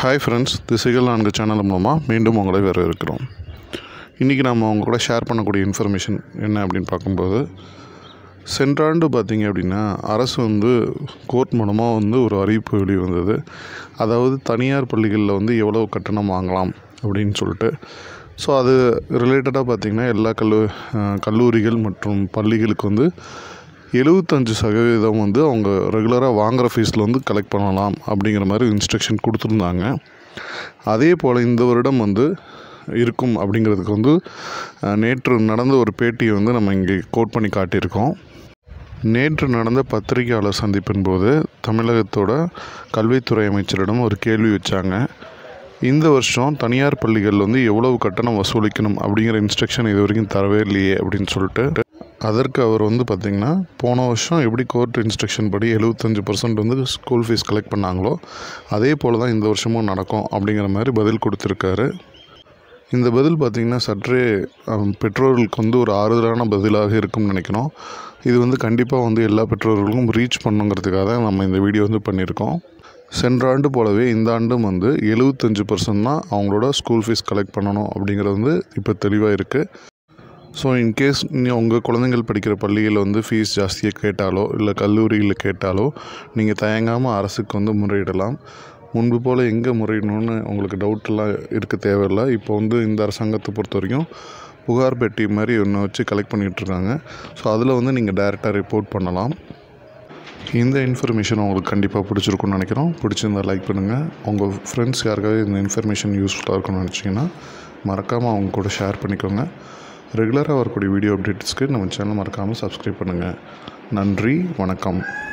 hi friends திசைகள் நான்கு channel மூலமாக மீண்டும் உங்களை வரவேற்கிறோம் இன்றைக்கி நம்ம அவங்க கூட ஷேர் பண்ணக்கூடிய இன்ஃபர்மேஷன் என்ன அப்படின்னு பார்க்கும்போது சென்ற ஆண்டு பார்த்திங்க அப்படின்னா அரசு வந்து கோர்ட் மூலமாக வந்து ஒரு அறிவிப்பு வெளிவந்தது அதாவது தனியார் பள்ளிகளில் வந்து எவ்வளோ கட்டணம் வாங்கலாம் அப்படின்னு சொல்லிட்டு ஸோ அது ரிலேட்டடாக பார்த்திங்கன்னா எல்லா கல்லூ அஹ் கல்லூரிகள் மற்றும் பள்ளிகளுக்கு வந்து எழுபத்தஞ்சு சதவீதம் வந்து அவங்க ரெகுலராக வாங்குகிற ஃபீஸில் வந்து கலெக்ட் பண்ணலாம் அப்படிங்கிற மாதிரி இன்ஸ்ட்ரக்ஷன் கொடுத்துருந்தாங்க அதே போல் இந்த வருடம் வந்து இருக்கும் அப்படிங்கிறதுக்கு வந்து அஹ், நேற்று நடந்த ஒரு பேட்டியை வந்து நம்ம இங்கே கோட் பண்ணி காட்டியிருக்கோம் நேற்று நடந்த பத்திரிகையாளர் சந்திப்பின் போது தமிழகத்தோட கல்வித்துறை அமைச்சரிடம் ஒரு கேள்வி வச்சாங்க இந்த வருஷம் தனியார் பள்ளிகள் வந்து எவ்வளவு கட்டணம் வசூலிக்கணும் அப்படிங்கிற இன்ஸ்ட்ரக்ஷன் இது வரைக்கும் தரவே இல்லையே அப்படின்னு சொல்லிட்டு அதற்கு அவர் வந்து பார்த்திங்கன்னா போன வருஷம் எப்படி கோர்ட் இன்ஸ்ட்ரக்ஷன் படி எழுபத்தஞ்சு பர்சன்ட் வந்து ஸ்கூல் ஃபீஸ் கலெக்ட் பண்ணாங்களோ அதே போல் தான் இந்த வருஷமும் நடக்கும் அப்படிங்கிற மாதிரி பதில் கொடுத்துருக்காரு இந்த பதில் பார்த்திங்கன்னா சற்றே அம், பெற்றோர்களுக்கு வந்து ஒரு ஆறுதலான பதிலாக இருக்கும்னு நினைக்கிறோம் இது வந்து கண்டிப்பாக வந்து எல்லா பெற்றோர்களுக்கும் ரீச் பண்ணுங்கிறதுக்காக தான் நம்ம இந்த வீடியோ வந்து பண்ணியிருக்கோம் சென்ற ஆண்டு போலவே இந்த ஆண்டும் வந்து எழுபத்தஞ்சு பர்சன்ட் தான் அவங்களோட ஸ்கூல் ஃபீஸ் கலெக்ட் பண்ணணும் அப்படிங்கிறது வந்து இப்போ தெளிவாக இருக்குது ஸோ இன்கேஸ் நீ உங்கள் குழந்தைங்கள் படிக்கிற பள்ளியில் வந்து ஃபீஸ் ஜாஸ்தியாக கேட்டாலோ இல்லை கல்லூரியில் கேட்டாலோ நீங்கள் தயங்காமல் அரசுக்கு வந்து முறையிடலாம் முன்பு போல் எங்கே முறையிடணும்னு உங்களுக்கு டவுட்டெல்லாம் இருக்க தேவையில்லை இப்போ வந்து இந்த அரசாங்கத்தை பொறுத்த வரைக்கும் புகார் பெட்டி மாதிரி ஒன்று வச்சு கலெக்ட் பண்ணிகிட்ருக்காங்க ஸோ அதில் வந்து நீங்கள் டைரெக்டாக ரிப்போர்ட் பண்ணலாம் இந்த இன்ஃபர்மேஷன் உங்களுக்கு கண்டிப்பாக பிடிச்சிருக்கும்னு நினைக்கிறோம் பிடிச்சிருந்தா லைக் பண்ணுங்கள் உங்கள் ஃப்ரெண்ட்ஸ் யாருக்காவது இந்த இன்ஃபர்மேஷன் யூஸ்ஃபுல்லாக இருக்கும்னு நினச்சிங்கன்னா மறக்காமல் அவங்க கூட ஷேர் பண்ணிக்கோங்க ரெகுலராக வரக்கூடிய வீடியோ அப்டேட்ஸ்க்கு நம்ம சேனல் மறக்காமல் சப்ஸ்கிரைப் பண்ணுங்கள் நன்றி வணக்கம்